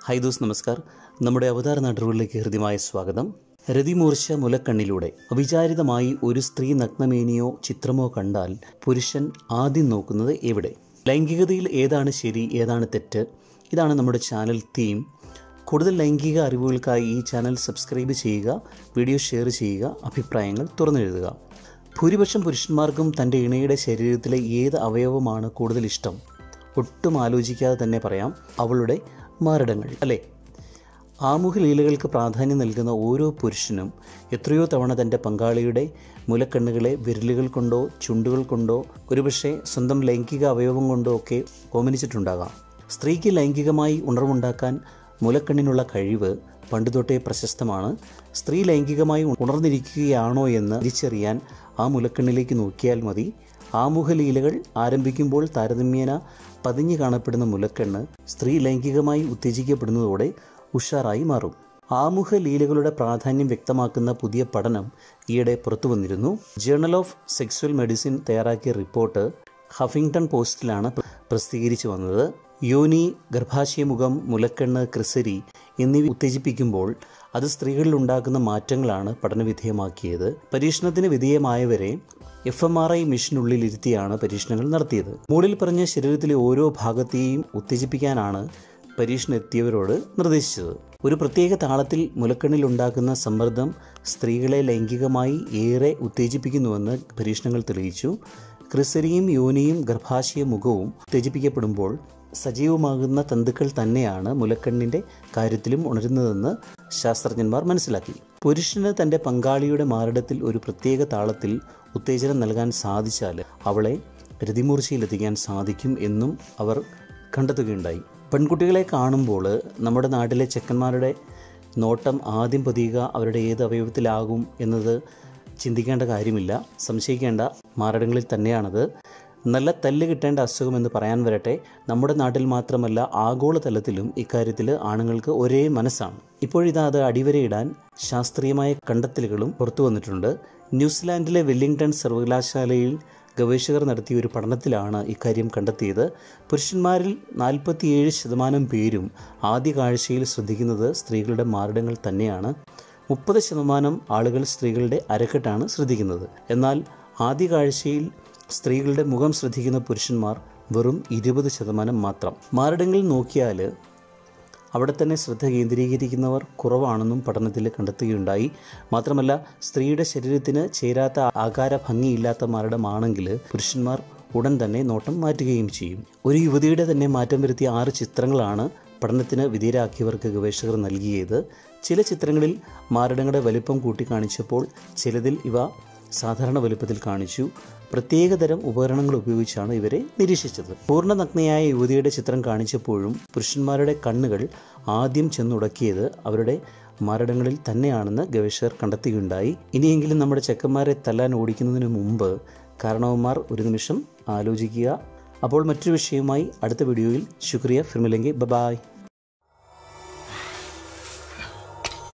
high those നമസ്കാർ നമ്മുടെ അവതാര നാട്ടുകളിലേക്ക് ഹൃദ്യമായ സ്വാഗതം രതിമൂർച്ച മുലക്കണ്ണിലൂടെ അവിചാരിതമായി ഒരു സ്ത്രീ നഗ്നമേനിയോ ചിത്രമോ കണ്ടാൽ പുരുഷൻ ആദ്യം നോക്കുന്നത് എവിടെ ലൈംഗികതയിൽ ഏതാണ് ശരി ഏതാണ് തെറ്റ് ഇതാണ് നമ്മുടെ ചാനൽ തീം കൂടുതൽ ലൈംഗിക അറിവുകൾക്കായി ഈ ചാനൽ സബ്സ്ക്രൈബ് ചെയ്യുക വീഡിയോ ഷെയർ ചെയ്യുക അഭിപ്രായങ്ങൾ തുറന്നെഴുതുക ഭൂരിപക്ഷം പുരുഷന്മാർക്കും തൻ്റെ ഇണയുടെ ശരീരത്തിലെ ഏത് അവയവമാണ് കൂടുതൽ ഇഷ്ടം ഒട്ടും ആലോചിക്കാതെ തന്നെ പറയാം അവളുടെ മാരടങ്ങൾ അല്ലേ ആമുഖ ലീലകൾക്ക് പ്രാധാന്യം നൽകുന്ന ഓരോ പുരുഷനും എത്രയോ തവണ തൻ്റെ പങ്കാളിയുടെ മുലക്കണ്ണുകളെ വിരലുകൾ കൊണ്ടോ ചുണ്ടുകൾ കൊണ്ടോ ഒരുപക്ഷെ സ്വന്തം ലൈംഗിക അവയവം കൊണ്ടോ ഒക്കെ ഓമനിച്ചിട്ടുണ്ടാകാം സ്ത്രീക്ക് ലൈംഗികമായി ഉണർവുണ്ടാക്കാൻ മുലക്കണ്ണിനുള്ള കഴിവ് പണ്ടുതൊട്ടേ പ്രശസ്തമാണ് സ്ത്രീ ലൈംഗികമായി ഉണർന്നിരിക്കുകയാണോ എന്ന് തിരിച്ചറിയാൻ ആ മുലക്കണ്ണിലേക്ക് നോക്കിയാൽ മതി ആമുഖ ലീലകൾ ആരംഭിക്കുമ്പോൾ താരതമ്യേന പതിഞ്ഞു കാണപ്പെടുന്ന മുലക്കണ്ണ് സ്ത്രീ ലൈംഗികമായി ഉത്തേജിക്കപ്പെടുന്നതോടെ ഉഷാറായി മാറും ആമുഖ ലീലകളുടെ പ്രാധാന്യം വ്യക്തമാക്കുന്ന പുതിയ പഠനം ഈയിടെ പുറത്തു വന്നിരുന്നു ജേർണൽ ഓഫ് സെക്സ്വൽ മെഡിസിൻ തയ്യാറാക്കിയ റിപ്പോർട്ട് ഹഫിംഗ്ടൺ പോസ്റ്റിലാണ് പ്രസിദ്ധീകരിച്ചു വന്നത് യോനി ഗർഭാശയമുഖം മുലക്കണ്ണ് ക്രിസരി എന്നിവ ഉത്തേജിപ്പിക്കുമ്പോൾ അത് സ്ത്രീകളിൽ ഉണ്ടാക്കുന്ന മാറ്റങ്ങളാണ് പഠനവിധേയമാക്കിയത് പരീക്ഷണത്തിന് വിധേയമായവരെ എഫ് എം ആർ ഐ മെഷീനുള്ളിൽ ഇരുത്തിയാണ് പരീക്ഷണങ്ങൾ നടത്തിയത് മുകളിൽ പറഞ്ഞ ശരീരത്തിലെ ഓരോ ഭാഗത്തെയും ഉത്തേജിപ്പിക്കാനാണ് പരീക്ഷണം എത്തിയവരോട് നിർദ്ദേശിച്ചത് ഒരു പ്രത്യേക താളത്തിൽ മുലക്കണ്ണിൽ ഉണ്ടാക്കുന്ന സമ്മർദ്ദം സ്ത്രീകളെ ലൈംഗികമായി ഏറെ ഉത്തേജിപ്പിക്കുന്നുവെന്ന് പരീക്ഷണങ്ങൾ തെളിയിച്ചു ക്രിസരിയും യോനിയും ഗർഭാശയ മുഖവും ഉത്തേജിപ്പിക്കപ്പെടുമ്പോൾ സജീവമാകുന്ന തന്തുക്കൾ തന്നെയാണ് മുലക്കണ്ണിൻ്റെ കാര്യത്തിലും ഉണരുന്നതെന്ന് ശാസ്ത്രജ്ഞന്മാർ മനസ്സിലാക്കി പുരുഷന് തൻ്റെ പങ്കാളിയുടെ മാരടത്തിൽ ഒരു പ്രത്യേക താളത്തിൽ ഉത്തേജനം നൽകാൻ സാധിച്ചാൽ അവളെ രതിമൂർച്ചയിലെത്തിക്കാൻ സാധിക്കും എന്നും അവർ കണ്ടെത്തുകയുണ്ടായി പെൺകുട്ടികളെ കാണുമ്പോൾ നമ്മുടെ നാട്ടിലെ ചെക്കന്മാരുടെ നോട്ടം ആദ്യം പതിയുക അവരുടെ ഏത് അവയവത്തിലാകും എന്നത് ചിന്തിക്കേണ്ട കാര്യമില്ല സംശയിക്കേണ്ട മാരടങ്ങളിൽ തന്നെയാണത് നല്ല തല്ല് കിട്ടേണ്ട അസുഖമെന്ന് പറയാൻ വരട്ടെ നമ്മുടെ നാട്ടിൽ മാത്രമല്ല ആഗോളതലത്തിലും ഇക്കാര്യത്തിൽ ആണുങ്ങൾക്ക് ഒരേ മനസ്സാണ് ഇപ്പോഴിതാ അത് അടിവരയിടാൻ ശാസ്ത്രീയമായ കണ്ടെത്തലുകളും പുറത്തു വന്നിട്ടുണ്ട് ന്യൂസിലാൻഡിലെ വെല്ലിംഗ്ടൺ സർവകലാശാലയിൽ ഗവേഷകർ നടത്തിയ ഒരു പഠനത്തിലാണ് ഇക്കാര്യം കണ്ടെത്തിയത് പുരുഷന്മാരിൽ നാൽപ്പത്തിയേഴ് ശതമാനം പേരും ആദ്യ കാഴ്ചയിൽ ശ്രദ്ധിക്കുന്നത് സ്ത്രീകളുടെ മാരടങ്ങൾ തന്നെയാണ് മുപ്പത് ശതമാനം ആളുകൾ സ്ത്രീകളുടെ അരക്കെട്ടാണ് ശ്രദ്ധിക്കുന്നത് എന്നാൽ ആദ്യ കാഴ്ചയിൽ സ്ത്രീകളുടെ മുഖം ശ്രദ്ധിക്കുന്ന പുരുഷന്മാർ വെറും ഇരുപത് ശതമാനം മാത്രം മാരടങ്ങളിൽ നോക്കിയാൽ അവിടെ തന്നെ ശ്രദ്ധ കേന്ദ്രീകരിക്കുന്നവർ കുറവാണെന്നും പഠനത്തിൽ കണ്ടെത്തുകയുണ്ടായി മാത്രമല്ല സ്ത്രീയുടെ ശരീരത്തിന് ചേരാത്ത ആകാര ഭംഗിയില്ലാത്ത മരണമാണെങ്കിൽ പുരുഷന്മാർ ഉടൻ തന്നെ നോട്ടം മാറ്റുകയും ചെയ്യും ഒരു യുവതിയുടെ തന്നെ മാറ്റം വരുത്തിയ ആറ് ചിത്രങ്ങളാണ് പഠനത്തിന് വിധേയരാക്കിയവർക്ക് ഗവേഷകർ നൽകിയത് ചില ചിത്രങ്ങളിൽ മാരടങ്ങളുടെ വലിപ്പം കൂട്ടിക്കാണിച്ചപ്പോൾ ചിലതിൽ ഇവ സാധാരണ വലുപ്പത്തിൽ കാണിച്ചു പ്രത്യേകതരം ഉപകരണങ്ങൾ ഉപയോഗിച്ചാണ് ഇവരെ നിരീക്ഷിച്ചത് പൂർണ്ണനഗ്നയായ യുവതിയുടെ ചിത്രം കാണിച്ചപ്പോഴും പുരുഷന്മാരുടെ കണ്ണുകൾ ആദ്യം ചെന്നുടക്കിയത് അവരുടെ മരടങ്ങളിൽ തന്നെയാണെന്ന് ഗവേഷകർ കണ്ടെത്തുകയുണ്ടായി ഇനിയെങ്കിലും നമ്മുടെ ചെക്കന്മാരെ തല്ലാൻ ഓടിക്കുന്നതിന് മുമ്പ് കാരണവന്മാർ ഒരു നിമിഷം ആലോചിക്കുക അപ്പോൾ മറ്റൊരു വിഷയവുമായി അടുത്ത വീഡിയോയിൽ ശുക്രിയ ഫിർമിലെങ്കിൽ ബബായ്